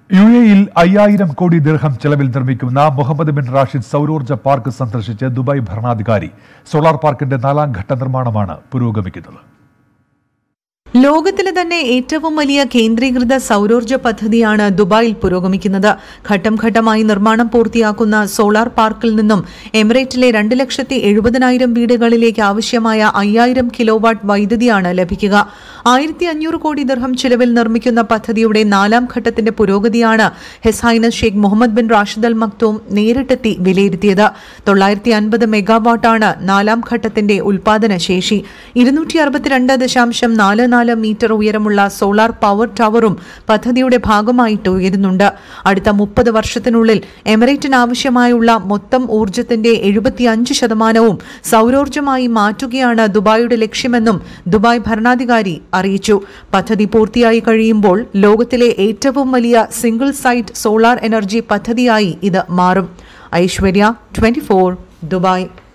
U എയിൽ അയ്യായിരം കോടി ദിർഹം ചെലവിൽ നിർമ്മിക്കുന്ന മുഹമ്മദ് ബിൻ റാഷിദ് സൗരോർജ്ജ പാർക്ക് സന്ദർശിച്ച് ദുബായ് ഭരണാധികാരി സോളാർ പാർക്കിന്റെ നാലാം ഘട്ട നിർമ്മാണമാണ് പുരോഗമിക്കുന്നത് ലോകത്തിലെ തന്നെ ഏറ്റവും വലിയ കേന്ദ്രീകൃത സൗരോർജ്ജ പദ്ധതിയാണ് ദുബായിൽ പുരോഗമിക്കുന്നത് ഘട്ടം ഘട്ടമായി നിർമ്മാണം പൂർത്തിയാക്കുന്ന സോളാർ പാർക്കിൽ നിന്നും എമിറേറ്റിലെ രണ്ട് ലക്ഷത്തി എഴുപതിനായിരം വീടുകളിലേക്ക് ആവശ്യമായ അയ്യായിരം കിലോവാട്ട് വൈദ്യുതിയാണ് ലഭിക്കുക ആയിരത്തി അഞ്ഞൂറ് കോടി ദിർഹം ചിലവിൽ നിർമ്മിക്കുന്ന പദ്ധതിയുടെ നാലാം ഘട്ടത്തിന്റെ പുരോഗതിയാണ് His Highness Sheikh Mohammed bin Rashid Al Maktoum നേരിട്ടെത്തി വിലയിരുത്തിയത് തൊള്ളായിരത്തി അൻപത് മെഗാവാട്ടാണ് നാലാം ഘട്ടത്തിന്റെ ഉൽപാദന ശേഷി ഇരുന്നൂറ്റി അറുപത്തിരണ്ട് ദശാംശം നാല് നാല് മീറ്റർ ഉയരമുള്ള സോളാർ പവർ ടവറും പദ്ധതിയുടെ ഭാഗമായിട്ട് ഉയരുന്നുണ്ട് അടുത്ത മുപ്പത് വർഷത്തിനുള്ളിൽ എമിറേറ്റിന് ആവശ്യമായുള്ള മൊത്തം ഊർജ്ജത്തിന്റെ എഴുപത്തിയഞ്ച് ശതമാനവും സൗരോർജ്ജമായി മാറ്റുകയാണ് ദുബായിയുടെ ലക്ഷ്യമെന്നും ദുബായ് ഭരണാധികാരി അറിയിച്ചു പദ്ധതി പൂർത്തിയായി കഴിയുമ്പോൾ ലോകത്തിലെ ഏറ്റവും വലിയ സിംഗിൾ സൈറ്റ് സോളാർ എനർജി പദ്ധതിയായി ഇത് മാറും ഐശ്വര്യ ട്വന്റി ദുബായ്